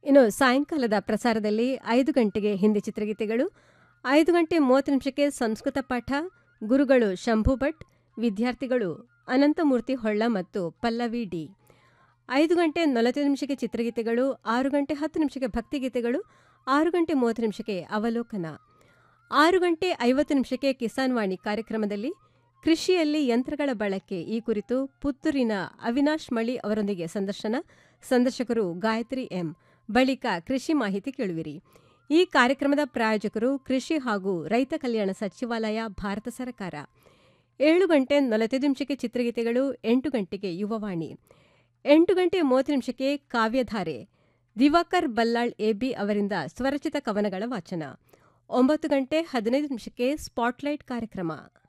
ಇನ್ನು ಸಾಯಂಕಾಲದ ಪ್ರಸಾರದಲ್ಲಿ ಐದು ಗಂಟೆಗೆ ಹಿಂದಿ ಚಿತ್ರಗೀತೆಗಳು ಐದು ಗಂಟೆ ಮೂವತ್ತು ನಿಮಿಷಕ್ಕೆ ಸಂಸ್ಕೃತ ಪಾಠ ಗುರುಗಳು ಶಂಭು ಭಟ್ ವಿದ್ಯಾರ್ಥಿಗಳು ಅನಂತಮೂರ್ತಿ ಹೊಳ್ಳ ಮತ್ತು ಪಲ್ಲವಿ ಡಿ ಐದು ಗಂಟೆ ನಲವತ್ತೈದು ನಿಮಿಷಕ್ಕೆ ಚಿತ್ರಗೀತೆಗಳು ಆರು ಗಂಟೆ ಹತ್ತು ನಿಮಿಷಕ್ಕೆ ಭಕ್ತಿಗೀತೆಗಳು ಆರು ಗಂಟೆ ಮೂವತ್ತು ನಿಮಿಷಕ್ಕೆ ಅವಲೋಕನ ಆರು ಗಂಟೆ ಐವತ್ತು ನಿಮಿಷಕ್ಕೆ ಕಿಸಾನ್ ವಾಣಿ ಕಾರ್ಯಕ್ರಮದಲ್ಲಿ ಕೃಷಿಯಲ್ಲಿ ಯಂತ್ರಗಳ ಬಳಕೆ ಈ ಕುರಿತು ಪುತ್ತೂರಿನ ಅವಿನಾಶ್ ಮಳಿ ಅವರೊಂದಿಗೆ ಸಂದರ್ಶನ ಸಂದರ್ಶಕರು ಗಾಯತ್ರಿ ಎಂ ಬಳಿಕ ಕೃಷಿ ಮಾಹಿತಿ ಕೇಳುವಿರಿ ಈ ಕಾರ್ಯಕ್ರಮದ ಪ್ರಾಯೋಜಕರು ಕೃಷಿ ಹಾಗೂ ರೈತ ಕಲ್ಯಾಣ ಸಚಿವಾಲಯ ಭಾರತ ಸರ್ಕಾರ ಏಳು ಗಂಟೆ ನಲವತ್ತೈದು ನಿಮಿಷಕ್ಕೆ ಚಿತ್ರಗೀತೆಗಳು ಎಂಟು ಗಂಟೆಗೆ ಯುವವಾಣಿ ಎಂಟು ಗಂಟೆ ಮೂವತ್ತು ನಿಮಿಷಕ್ಕೆ ಕಾವ್ಯಧಾರೆ ದಿವಾಕರ್ ಬಲ್ಲಾಳ್ ಎಬಿ ಅವರಿಂದ ಸ್ವರಚಿತ ಕವನಗಳ ವಾಚನ ಒಂಬತ್ತು ಗಂಟೆ ಹದಿನೈದು ನಿಮಿಷಕ್ಕೆ ಸ್ಪಾಟ್ಲೈಟ್ ಕಾರ್ಯಕ್ರಮ